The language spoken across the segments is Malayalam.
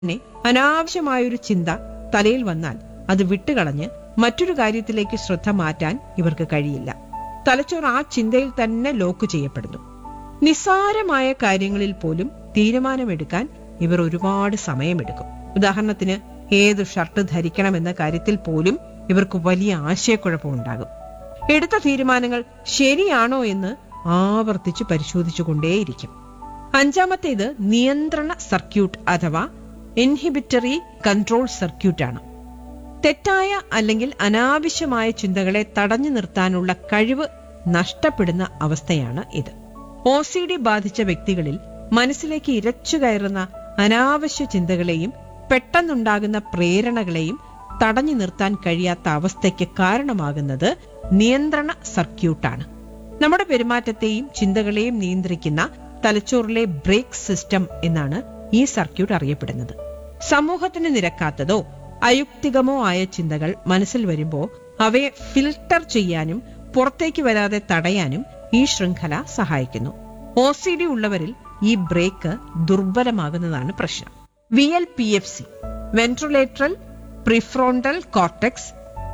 തന്നെ അനാവശ്യമായൊരു ചിന്ത തലയിൽ വന്നാൽ അത് വിട്ടുകളഞ്ഞ് മറ്റൊരു കാര്യത്തിലേക്ക് ശ്രദ്ധ മാറ്റാൻ ഇവർക്ക് കഴിയില്ല തലച്ചോർ ആ ചിന്തയിൽ തന്നെ ലോക്ക് ചെയ്യപ്പെടുന്നു നിസ്സാരമായ കാര്യങ്ങളിൽ പോലും തീരുമാനമെടുക്കാൻ ഇവർ ഒരുപാട് സമയമെടുക്കും ഉദാഹരണത്തിന് ഏത് ഷർട്ട് ധരിക്കണമെന്ന കാര്യത്തിൽ പോലും ഇവർക്ക് വലിയ ആശയക്കുഴപ്പമുണ്ടാകും എടുത്ത തീരുമാനങ്ങൾ ശരിയാണോ എന്ന് ആവർത്തിച്ച് പരിശോധിച്ചുകൊണ്ടേയിരിക്കും അഞ്ചാമത്തേത് നിയന്ത്രണ സർക്യൂട്ട് അഥവാ ഇൻഹിബിറ്ററി കൺട്രോൾ സർക്യൂട്ട് ആണ് തെറ്റായ അല്ലെങ്കിൽ അനാവശ്യമായ ചിന്തകളെ തടഞ്ഞു നിർത്താനുള്ള കഴിവ് നഷ്ടപ്പെടുന്ന അവസ്ഥയാണ് ഇത് ഒ സി ഡി ബാധിച്ച വ്യക്തികളിൽ മനസ്സിലേക്ക് ഇരച്ചു കയറുന്ന അനാവശ്യ ചിന്തകളെയും പെട്ടെന്നുണ്ടാകുന്ന പ്രേരണകളെയും തടഞ്ഞു നിർത്താൻ കഴിയാത്ത അവസ്ഥയ്ക്ക് കാരണമാകുന്നത് നിയന്ത്രണ സർക്യൂട്ടാണ് നമ്മുടെ പെരുമാറ്റത്തെയും ചിന്തകളെയും നിയന്ത്രിക്കുന്ന തലച്ചോറിലെ ബ്രേക്ക് സിസ്റ്റം എന്നാണ് ഈ സർക്യൂട്ട് അറിയപ്പെടുന്നത് സമൂഹത്തിന് നിരക്കാത്തതോ അയുക്തികമോ ആയ ചിന്തകൾ മനസ്സിൽ വരുമ്പോൾ അവയെ ഫിൽട്ടർ ചെയ്യാനും പുറത്തേക്ക് വരാതെ തടയാനും ഈ ശൃംഖല സഹായിക്കുന്നു ഒ സി ഡി ഉള്ളവരിൽ ഈ ബ്രേക്ക് ദുർബലമാകുന്നതാണ് പ്രശ്നം V L P F C ventrolateral prefrontal cortex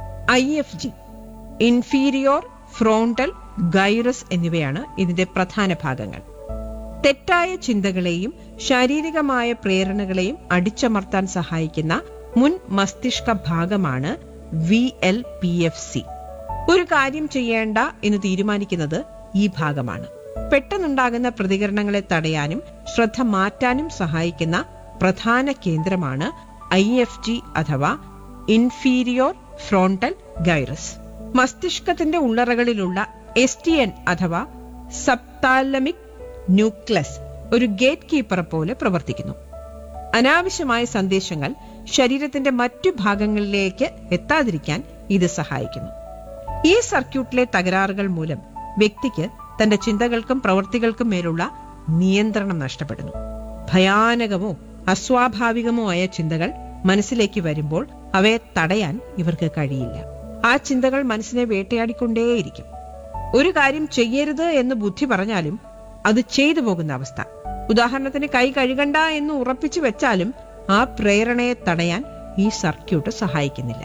I F G inferior frontal gyrus എന്നിവയാണ് ഇതിന്റെ പ്രധാന ഭാഗങ്ങൾ തെറ്റായ ചിന്തകളെയും ശാരീരികമായ പ്രേരണകളെയും അടിച്ചമർത്താൻ സഹായിക്കുന്ന മുൻ മസ്തിഷ്ക ഭാഗമാണ് V L P F C ഒരു കാര്യം ചെയ്യേണ്ട എന്ന് തീരുമാനിക്കുന്നത് ഈ ഭാഗമാണ് പെട്ടെന്നുണ്ടാകുന്ന പ്രതികരണങ്ങളെ തടയാനും ശ്രദ്ധ മാറ്റാനും സഹായിക്കുന്ന പ്രധാന കേന്ദ്രമാണ് ഐ എഫ് ജി അഥവാ ഇൻഫീരിയോർ ഫ്രോണ്ടൽ ഗൈറസ് മസ്തിഷ്കത്തിന്റെ ഉള്ളറകളിലുള്ള എസ് ടി എൻ അഥവാ സപ്താലമിക് ന്യൂക്ലസ് ഒരു ഗേറ്റ് കീപ്പർ പോലെ പ്രവർത്തിക്കുന്നു അനാവശ്യമായ സന്ദേശങ്ങൾ ശരീരത്തിന്റെ മറ്റു ഭാഗങ്ങളിലേക്ക് എത്താതിരിക്കാൻ ഇത് സഹായിക്കുന്നു ഈ സർക്യൂട്ടിലെ തകരാറുകൾ മൂലം വ്യക്തിക്ക് തന്റെ ചിന്തകൾക്കും പ്രവൃത്തികൾക്കും മേലുള്ള നിയന്ത്രണം നഷ്ടപ്പെടുന്നു ഭയാനകമോ അസ്വാഭാവികമോ ആയ ചിന്തകൾ മനസ്സിലേക്ക് വരുമ്പോൾ അവയെ തടയാൻ ഇവർക്ക് കഴിയില്ല ആ ചിന്തകൾ മനസ്സിനെ വേട്ടയാടിക്കൊണ്ടേയിരിക്കും ഒരു കാര്യം ചെയ്യരുത് എന്ന് ബുദ്ധി പറഞ്ഞാലും അത് ചെയ്തു പോകുന്ന അവസ്ഥ ഉദാഹരണത്തിന് കൈ കഴുകണ്ട എന്ന് ഉറപ്പിച്ചു വെച്ചാലും ആ പ്രേരണയെ തടയാൻ ഈ സർക്യൂട്ട് സഹായിക്കുന്നില്ല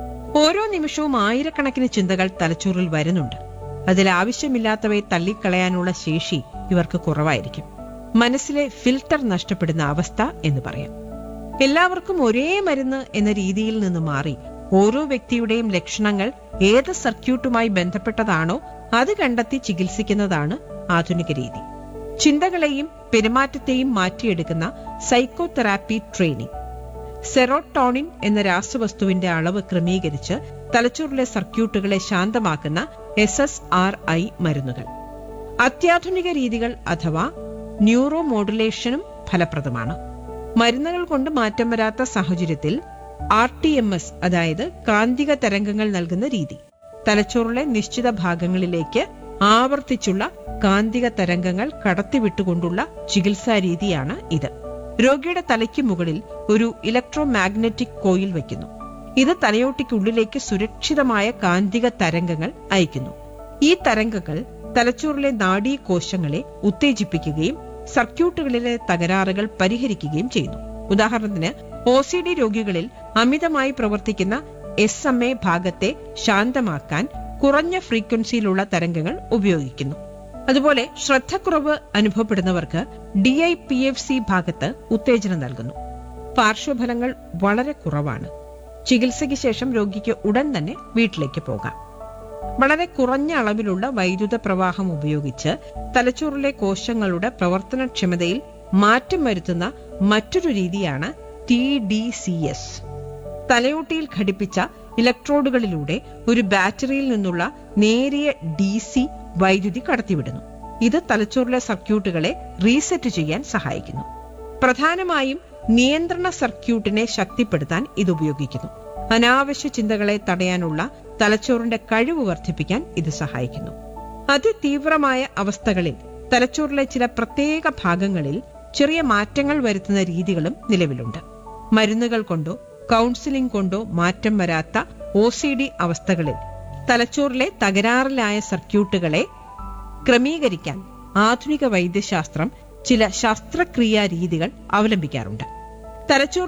ഓരോ നിമിഷവും ആയിരക്കണക്കിന് ചിന്തകൾ തലച്ചോറിൽ വരുന്നുണ്ട് അതിൽ ആവശ്യമില്ലാത്തവയെ തള്ളിക്കളയാനുള്ള ശേഷി ഇവർക്ക് കുറവായിരിക്കും മനസ്സിലെ ഫിൽട്ടർ നഷ്ടപ്പെടുന്ന അവസ്ഥ എന്ന് പറയാം എല്ലാവർക്കും ഒരേ മരുന്ന് എന്ന രീതിയിൽ നിന്ന് മാറി ഓരോ വ്യക്തിയുടെയും ലക്ഷണങ്ങൾ ഏത് സർക്യൂട്ടുമായി ബന്ധപ്പെട്ടതാണോ അത് കണ്ടെത്തി ചികിത്സിക്കുന്നതാണ് ആധുനിക രീതി ചിന്തകളെയും പെരുമാറ്റത്തെയും മാറ്റിയെടുക്കുന്ന സൈക്കോതെറാപ്പി ട്രെയിനിങ് സെറോട്ടോണിൻ എന്ന രാസവസ്തുവിന്റെ അളവ് ക്രമീകരിച്ച് തലച്ചോറിലെ സർക്യൂട്ടുകളെ ശാന്തമാക്കുന്ന എസ് എസ് ആർ ഐ മരുന്നുകൾ അത്യാധുനിക രീതികൾ അഥവാ ന്യൂറോ മോഡുലേഷനും ഫലപ്രദമാണ് മരുന്നുകൾ കൊണ്ട് മാറ്റം വരാത്ത സാഹചര്യത്തിൽ ആർ ടി എം എസ് അതായത് കാന്തിക തരംഗങ്ങൾ നൽകുന്ന രീതി തലച്ചോറിലെ നിശ്ചിത ഭാഗങ്ങളിലേക്ക് ആവർത്തിച്ചുള്ള കാന്തിക തരംഗങ്ങൾ കടത്തിവിട്ടുകൊണ്ടുള്ള ചികിത്സാ രീതിയാണ് ഇത് രോഗിയുടെ തലയ്ക്ക് മുകളിൽ ഒരു ഇലക്ട്രോ മാഗ്നറ്റിക് കോയിൽ വയ്ക്കുന്നു ഇത് തലയോട്ടിക്കുള്ളിലേക്ക് സുരക്ഷിതമായ കാന്തിക തരംഗങ്ങൾ അയക്കുന്നു ഈ തരംഗങ്ങൾ തലച്ചോറിലെ നാഡീകോശങ്ങളെ ഉത്തേജിപ്പിക്കുകയും സർക്യൂട്ടുകളിലെ തകരാറുകൾ പരിഹരിക്കുകയും ചെയ്യുന്നു ഉദാഹരണത്തിന് ഒ സി ഡി രോഗികളിൽ അമിതമായി പ്രവർത്തിക്കുന്ന എസ് എം എ ഭാഗത്തെ ശാന്തമാക്കാൻ കുറഞ്ഞ ഫ്രീക്വൻസിയിലുള്ള തരംഗങ്ങൾ ഉപയോഗിക്കുന്നു അതുപോലെ ശ്രദ്ധക്കുറവ് അനുഭവപ്പെടുന്നവർക്ക് D I P F C ഭാഗത്ത് ഉത്തേജനം നൽകുന്നു പാർശ്വഫലങ്ങൾ വളരെ കുറവാണ് ചികിത്സയ്ക്ക് ശേഷം രോഗിക്ക് ഉടൻ തന്നെ വീട്ടിലേക്ക് പോകാം വളരെ കുറഞ്ഞ അളവിലുള്ള വൈദ്യുത പ്രവാഹം ഉപയോഗിച്ച് തലച്ചോറിലെ കോശങ്ങളുടെ പ്രവർത്തനക്ഷമതയിൽ മാറ്റം വരുത്തുന്ന മറ്റൊരു രീതിയാണ് ടി ഡി സി എസ് തലയോട്ടിയിൽ ഘടിപ്പിച്ച ഇലക്ട്രോഡുകളിലൂടെ ഒരു ബാറ്ററിയിൽ നിന്നുള്ള നേരിയ ഡി സി വൈദ്യുതി കടത്തിവിടുന്നു ഇത് തലച്ചോറിലെ സർക്യൂട്ടുകളെ റീസെറ്റ് ചെയ്യാൻ സഹായിക്കുന്നു പ്രധാനമായും നിയന്ത്രണ സർക്യൂട്ടിനെ ശക്തിപ്പെടുത്താൻ ഇത് ഉപയോഗിക്കുന്നു അനാവശ്യ ചിന്തകളെ തടയാനുള്ള തലച്ചോറിന്റെ കഴിവ് വർദ്ധിപ്പിക്കാൻ ഇത് സഹായിക്കുന്നു അതിതീവ്രമായ അവസ്ഥകളിൽ തലച്ചോറിലെ ചില പ്രത്യേക ഭാഗങ്ങളിൽ ചെറിയ മാറ്റങ്ങൾ വരുത്തുന്ന രീതികളും നിലവിലുണ്ട് മരുന്നുകൾ കൊണ്ടോ കൗൺസിലിംഗ് കൊണ്ടോ മാറ്റം വരാത്ത ഒ സി ഡി അവസ്ഥകളിൽ തലച്ചോറിലെ തകരാറിലായ സർക്യൂട്ടുകളെ ക്രമീകരിക്കാൻ ആധുനിക വൈദ്യശാസ്ത്രം ചില ശസ്ത്രക്രിയാ രീതികൾ അവലംബിക്കാറുണ്ട് തലച്ചോർ